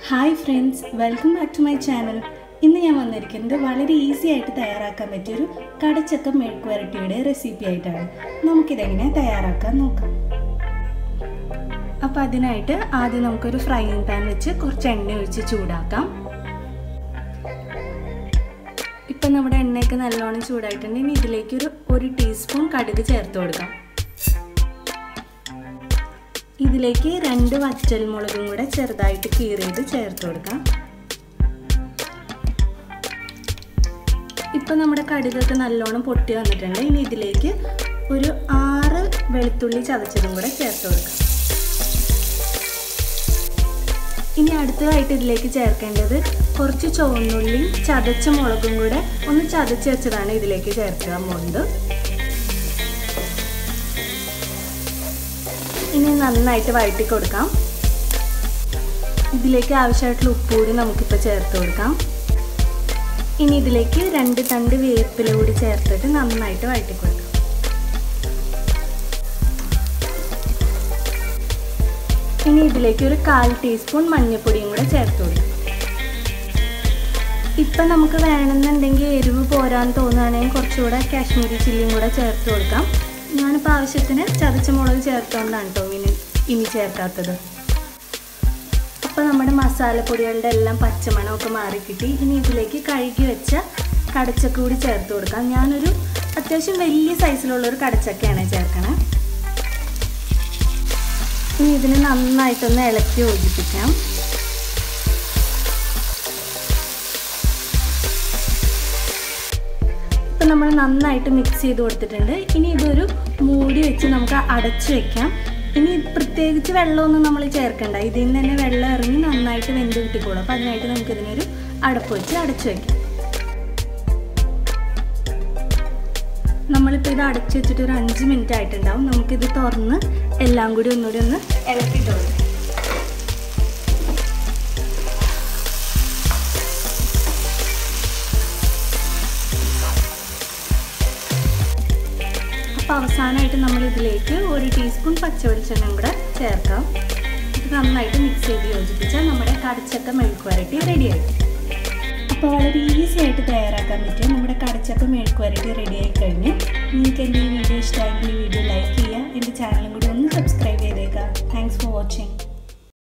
hi friends welcome back to my channel ഇന്ന് ഞാൻ വന്നിരിക്കുന്നത് വളരെ ഈസി ആയിട്ട് തയ്യാറാക്കാൻ പറ്റിയൊരു കടച്ചക്ക മെഴുക്ക് വരട്ടിയുടെ റെസിപ്പി ആയിട്ടാണ് നമുക്കിതെങ്ങനെ തയ്യാറാക്കാൻ നോക്കാം അപ്പോൾ അതിനായിട്ട് ആദ്യം നമുക്കൊരു ഫ്രൈയിങ് പാൻ വെച്ച് കുറച്ച് എണ്ണ ഒഴിച്ച് ചൂടാക്കാം ഇപ്പം നമ്മുടെ എണ്ണയൊക്കെ നല്ലോണം ചൂടായിട്ടുണ്ടെങ്കിൽ ഇതിലേക്ക് ഒരു ഒരു ടീസ്പൂൺ കടുക് ചേർത്ത് കൊടുക്കാം ഇതിലേക്ക് രണ്ട് വറ്റൽ മുളകും കൂടെ ചെറുതായിട്ട് കീറിയത് ചേർത്ത് കൊടുക്കാം ഇപ്പം നമ്മുടെ കടുകൊക്കെ നല്ലോണം പൊട്ടി വന്നിട്ടുണ്ട് ഇനി ഇതിലേക്ക് ഒരു ആറ് വെളുത്തുള്ളി ചതച്ചതും കൂടെ ചേർത്ത് കൊടുക്കാം ഇനി അടുത്തതായിട്ട് ഇതിലേക്ക് ചേർക്കേണ്ടത് കുറച്ച് ചുവന്നുള്ളിയും ചതച്ച മുളകും കൂടെ ഒന്ന് ചതച്ച് വെച്ചതാണ് ഇതിലേക്ക് ചേർക്കാൻ പോകുന്നത് ഇനി നന്നായിട്ട് വഴറ്റി കൊടുക്കാം ഇതിലേക്ക് ആവശ്യമായിട്ടുള്ള ഉപ്പ് കൂടി നമുക്കിപ്പോൾ ചേർത്ത് കൊടുക്കാം ഇനി ഇതിലേക്ക് രണ്ട് തണ്ട് വേപ്പില കൂടി ചേർത്തിട്ട് നന്നായിട്ട് വഴറ്റി കൊടുക്കാം ഇനി ഇതിലേക്ക് ഒരു കാൽ ടീസ്പൂൺ മഞ്ഞൾപ്പൊടിയും കൂടെ ചേർത്ത് കൊടുക്കാം ഇപ്പം നമുക്ക് വേണമെന്നുണ്ടെങ്കിൽ എരിവ് പോരാൻ തോന്നുകയാണെങ്കിൽ കുറച്ചുകൂടെ കാശ്മീരി ചില്ലിയും കൂടെ ചേർത്ത് കൊടുക്കാം ഞാനിപ്പോൾ ആവശ്യത്തിന് ചതച്ച മുളക് ചേർത്തുകൊണ്ടാണ് കേട്ടോ ഇനി ഇനി ചേർക്കാത്തത് അപ്പോൾ നമ്മുടെ മസാലപ്പൊടികളുടെ എല്ലാം പച്ചമണമൊക്കെ മാറിക്കിട്ടി ഇനി ഇതിലേക്ക് കഴുകി വെച്ച കടച്ചക്ക കൂടി ചേർത്ത് കൊടുക്കാം ഞാനൊരു അത്യാവശ്യം വലിയ സൈസിലുള്ളൊരു കടച്ചക്കയാണ് ചേർക്കണേ ഇനി ഇതിന് നന്നായിട്ടൊന്ന് ഇളക്കി യോജിപ്പിക്കാം ഇപ്പം നമ്മൾ നന്നായിട്ട് മിക്സ് ചെയ്ത് കൊടുത്തിട്ടുണ്ട് ഇനി ഇതൊരു മൂടി വെച്ച് നമുക്ക് അടച്ചു വെക്കാം ഇനി പ്രത്യേകിച്ച് വെള്ളമൊന്നും നമ്മൾ ചേർക്കണ്ട ഇതിൽ നിന്ന് തന്നെ വെള്ളം ഇറങ്ങി നന്നായിട്ട് വെന്ത് കിട്ടിക്കോളും അപ്പോൾ അതിനായിട്ട് നമുക്ക് ഇതിനൊരു അടപ്പ് വെച്ച് അടച്ചു വെക്കാം നമ്മളിപ്പോൾ ഇത് അടച്ചു വെച്ചിട്ട് ഒരു അഞ്ച് മിനിറ്റ് ആയിട്ടുണ്ടാവും നമുക്കിത് തുറന്ന് എല്ലാം കൂടി ഒന്നുകൂടി ഒന്ന് ഇളക്കിയിട്ട് കൊടുക്കാം അപ്പോൾ അവസാനമായിട്ട് നമ്മൾ ഇതിലേക്ക് ഒരു ടീസ്പൂൺ പച്ചവെളിച്ചെണ്ണ കൂടെ ചേർക്കാം ഇത് നന്നായിട്ട് മിക്സ് ചെയ്ത് യോജിപ്പിച്ചാൽ നമ്മുടെ കടച്ചക്ക മെഴുക്ക് വരട്ടി റെഡിയായി അപ്പോൾ വളരെ ഈസി ആയിട്ട് തയ്യാറാക്കാൻ പറ്റും നമ്മുടെ കടച്ചക്ക മെഴുക്ക് വരട്ടി റെഡി ആയി കഴിഞ്ഞ് നിങ്ങൾക്ക് എൻ്റെ ഈ വീഡിയോ ഇഷ്ടമായെങ്കിൽ ഈ വീഡിയോ ലൈക്ക് ചെയ്യുക എൻ്റെ ചാനലും കൂടി ഒന്ന് സബ്സ്ക്രൈബ് ചെയ്തേക്കാം താങ്ക്സ് ഫോർ വാച്ചിങ്